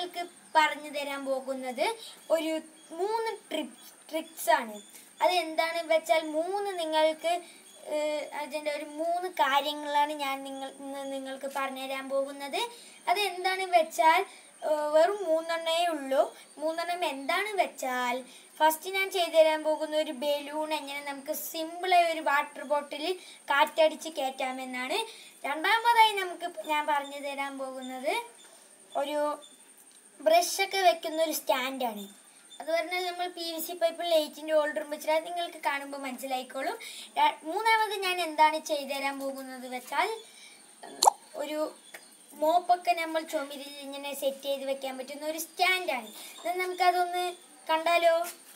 നിങ്ങൾക്ക് പറഞ്ഞു തരാൻ പോകുന്നത് ഒരു മൂന്ന് ട്രിപ്സ് ട്രിക്സ് ആണ് അത് എന്താണെന്ന് വെച്ചാൽ മൂന്ന് നിങ്ങൾക്ക് ഏഹ്, അതിൻ്റെ ഒരു മൂന്ന് കാര്യങ്ങളാണ് ഞാൻ നിങ്ങൾ ഇന്ന് നിങ്ങൾക്ക് പറഞ്ഞു തരാൻ പോകുന്നത് അത് എന്താണെന്ന് വെച്ചാൽ ഏഹ്, വെറും മൂന്നെണ്ണേ ഉള്ളൂ മൂന്നെണ്ണം എന്താണ് വെച്ചാൽ ഫസ്റ്റ് ഞാൻ ചെയ്തു തരാൻ പോകുന്ന ഒരു ബലൂൺ എങ്ങനെ നമുക്ക് സിമ്പിളായി ഒരു വാട്ടർ ബോട്ടിൽ കാറ്റടിച്ച് കയറ്റാമെന്നാണ് രണ്ടാമതായി നമുക്ക് ഞാൻ പറഞ്ഞു തരാൻ പോകുന്നത് ഒരു ബ്രഷൊക്കെ വെക്കുന്ന ഒരു സ്റ്റാൻഡാണ് അത് പറഞ്ഞാൽ നമ്മൾ പി വി സി പൈപ്പ് ലൈറ്റിൻ്റെ ഹോൾഡർ വെച്ചാൽ അത് നിങ്ങൾക്ക് കാണുമ്പോൾ മനസ്സിലായിക്കോളും ര- മൂന്നാമത് ഞാൻ എന്താണ് ചെയ്തു തരാൻ പോകുന്നത് വെച്ചാൽ ഉം, ഒരു മോപ്പൊക്കെ നമ്മൾ ചുമരിൽ ഇങ്ങനെ സെറ്റ് ചെയ്ത് വെക്കാൻ പറ്റുന്ന ഒരു സ്റ്റാൻഡാണ് എന്നാൽ നമുക്കതൊന്ന് കണ്ടാലോ